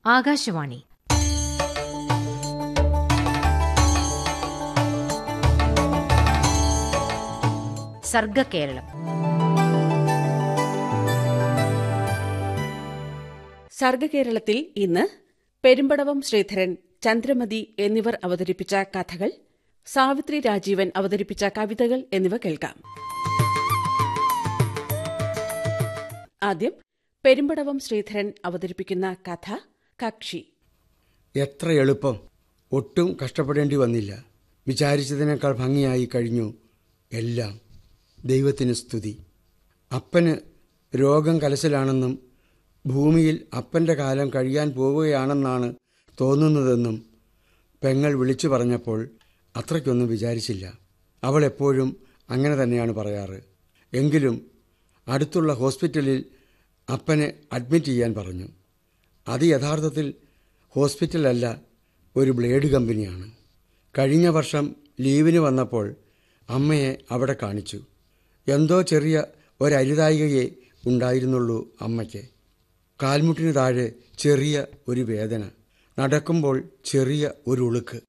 ആകാശവാണി സർഗകേരളം സർഗകേരളത്തിൽ ഇന്ന് പെരുമ്പടവം ശ്രീധരൻ ചന്ദ്രമതി എന്നിവർ അവതരിപ്പിച്ച കഥകൾ സാവിത്രി രാജീവൻ അവതരിപ്പിച്ച കവിതകൾ എന്നിവ കേൾക്കാം ആദ്യം പെരുമ്പടവം ശ്രീധരൻ അവതരിപ്പിക്കുന്ന കഥ കക്ഷി എത്ര എളുപ്പം ഒട്ടും കഷ്ടപ്പെടേണ്ടി വന്നില്ല വിചാരിച്ചതിനേക്കാൾ ഭംഗിയായി കഴിഞ്ഞു എല്ലാം ദൈവത്തിന് സ്തുതി അപ്പന് രോഗം കലശലാണെന്നും ഭൂമിയിൽ അപ്പന്റെ കാലം കഴിയാൻ പോവുകയാണെന്നാണ് തോന്നുന്നതെന്നും പെങ്ങൾ വിളിച്ചു പറഞ്ഞപ്പോൾ അത്രയ്ക്കൊന്നും വിചാരിച്ചില്ല അവൾ എപ്പോഴും അങ്ങനെ തന്നെയാണ് പറയാറ് എങ്കിലും അടുത്തുള്ള ഹോസ്പിറ്റലിൽ അപ്പനെ അഡ്മിറ്റ് ചെയ്യാൻ പറഞ്ഞു അത് യഥാർത്ഥത്തിൽ ഹോസ്പിറ്റലല്ല ഒരു ബ്ലേഡ് കമ്പനിയാണ് കഴിഞ്ഞ വർഷം ലീവിന് വന്നപ്പോൾ അമ്മയെ അവിടെ കാണിച്ചു എന്തോ ചെറിയ ഒരരുതായികയെ ഉണ്ടായിരുന്നുള്ളൂ അമ്മയ്ക്ക് കാൽമുട്ടിന് താഴെ ചെറിയ ഒരു വേദന നടക്കുമ്പോൾ ചെറിയ ഒരു ഉളുക്ക്